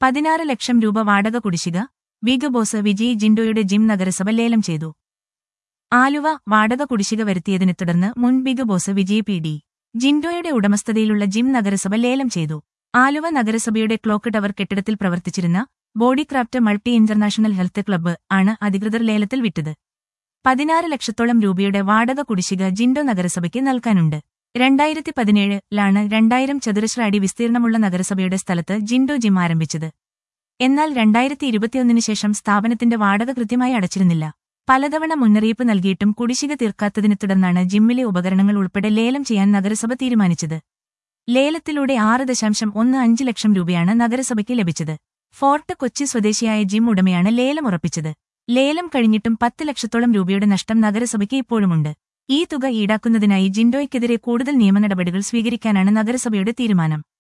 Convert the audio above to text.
പതിനാറ് ലക്ഷം രൂപ വാടക കുടിശ്ശിക ബിഗ് ബോസ് വിജയ് ജിൻഡോയുടെ ജിം നഗരസഭ ലേലം ചെയ്തു ആലുവ വാടക കുടിശ്ശിക വരുത്തിയതിനെ തുടർന്ന് മുൻ big boss Vijay P D ജിൻഡോയുടെ ഉടമസ്ഥതയിലുള്ള ജിം നഗരസഭ ലേലം ചെയ്തു ആലുവ നഗരസഭയുടെ ക്ലോക്ക് ടവർ കെട്ടിടത്തിൽ പ്രവർത്തിച്ചിരുന്ന Bodycraft multi international health club ആണ് അധികൃതർ ലേലത്തിൽ വിട്ടത് പതിനാറ് ലക്ഷത്തോളം രൂപയുടെ വാടക കുടിശ്ശിക ജിൻഡോ നഗരസഭയ്ക്ക് നൽകാനുണ്ട് രണ്ടായിരത്തി പതിനേഴിലാണ് രണ്ടായിരം ചതുരശ്ര അടി വിസ്തീർണമുള്ള നഗരസഭയുടെ സ്ഥലത്ത് ജിൻഡോ ജിം ആരംഭിച്ചത് എന്നാൽ രണ്ടായിരത്തി ഇരുപത്തിയൊന്നിന് ശേഷം സ്ഥാപനത്തിന്റെ വാടക കൃത്യമായി അടച്ചിരുന്നില്ല പലതവണ മുന്നറിയിപ്പ് നൽകിയിട്ടും കുടിശ്ശിക തീർക്കാത്തതിനെ തുടർന്നാണ് ജിമ്മിലെ ഉപകരണങ്ങൾ ഉൾപ്പെടെ ലേലം ചെയ്യാൻ നഗരസഭ തീരുമാനിച്ചത് ലേലത്തിലൂടെ ആറ് ദശാംശം ഒന്ന് അഞ്ച് ലക്ഷം രൂപയാണ് നഗരസഭയ്ക്ക് ലഭിച്ചത് ഫോർട്ട് കൊച്ചി സ്വദേശിയായ ജിം ഉടമയാണ് ലേലം ഉറപ്പിച്ചത് ലേലം കഴിഞ്ഞിട്ടും പത്ത് ലക്ഷത്തോളം രൂപയുടെ നഷ്ടം നഗരസഭയ്ക്ക് ഇപ്പോഴുമുണ്ട് ഈ തുക ഈടാക്കുന്നതിനായി ജിൻഡോയ്ക്കെതിരെ കൂടുതൽ നിയമനടപടികൾ സ്വീകരിക്കാനാണ് നഗരസഭയുടെ തീരുമാനം